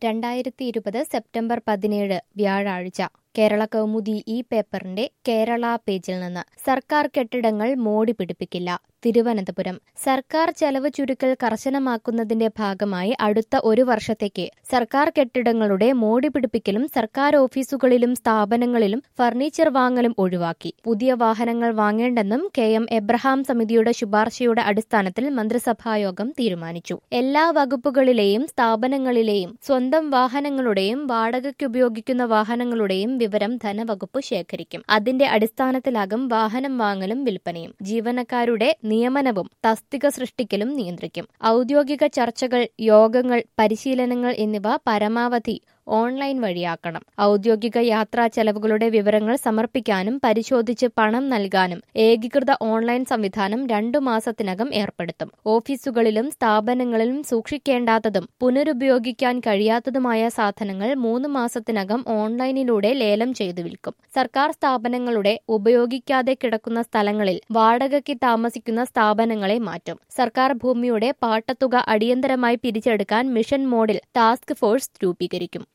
രണ്ടായിരത്തി ഇരുപത് സെപ്റ്റംബർ പതിനേഴ് വ്യാഴാഴ്ച കേരള കൗമുദി ഈ പേപ്പറിന്റെ കേരള പേജിൽ നിന്ന് സർക്കാർ കെട്ടിടങ്ങൾ മോടി പിടിപ്പിക്കില്ല തിരുവനന്തപുരം സർക്കാർ ചെലവ് ചുരുക്കൽ കർശനമാക്കുന്നതിന്റെ ഭാഗമായി അടുത്ത ഒരു വർഷത്തേക്ക് സർക്കാർ കെട്ടിടങ്ങളുടെ മോടി പിടിപ്പിക്കലും സർക്കാർ ഓഫീസുകളിലും സ്ഥാപനങ്ങളിലും ഫർണിച്ചർ വാങ്ങലും ഒഴിവാക്കി പുതിയ വാഹനങ്ങൾ വാങ്ങേണ്ടെന്നും കെ എം എബ്രഹാം സമിതിയുടെ ശുപാർശയുടെ അടിസ്ഥാനത്തിൽ മന്ത്രിസഭായോഗം തീരുമാനിച്ചു എല്ലാ വകുപ്പുകളിലെയും സ്ഥാപനങ്ങളിലെയും സ്വന്തം വാഹനങ്ങളുടെയും വാടകയ്ക്കുപയോഗിക്കുന്ന വാഹനങ്ങളുടെയും വിവരം ധനവകുപ്പ് ശേഖരിക്കും അതിന്റെ അടിസ്ഥാനത്തിലാകും വാഹനം വാങ്ങലും വിൽപ്പനയും ജീവനക്കാരുടെ നിയമനവും തസ്തിക സൃഷ്ടിക്കലും നിയന്ത്രിക്കും ഔദ്യോഗിക ചർച്ചകൾ യോഗങ്ങൾ പരിശീലനങ്ങൾ എന്നിവ പരമാവധി ഓൺലൈൻ വഴിയാക്കണം ഔദ്യോഗിക യാത്രാ ചെലവുകളുടെ വിവരങ്ങൾ സമർപ്പിക്കാനും പരിശോധിച്ച് പണം നൽകാനും ഏകീകൃത ഓൺലൈൻ സംവിധാനം രണ്ടു മാസത്തിനകം ഏർപ്പെടുത്തും ഓഫീസുകളിലും സ്ഥാപനങ്ങളിലും സൂക്ഷിക്കേണ്ടാത്തതും പുനരുപയോഗിക്കാൻ കഴിയാത്തതുമായ സാധനങ്ങൾ മൂന്ന് മാസത്തിനകം ഓൺലൈനിലൂടെ ലേലം ചെയ്തു വിൽക്കും സർക്കാർ സ്ഥാപനങ്ങളുടെ ഉപയോഗിക്കാതെ കിടക്കുന്ന സ്ഥലങ്ങളിൽ വാടകയ്ക്ക് താമസിക്കുന്ന സ്ഥാപനങ്ങളെ മാറ്റും സർക്കാർ ഭൂമിയുടെ പാട്ടത്തുക അടിയന്തരമായി പിരിച്ചെടുക്കാൻ മിഷൻ മോഡിൽ ടാസ്ക് ഫോഴ്സ് രൂപീകരിക്കും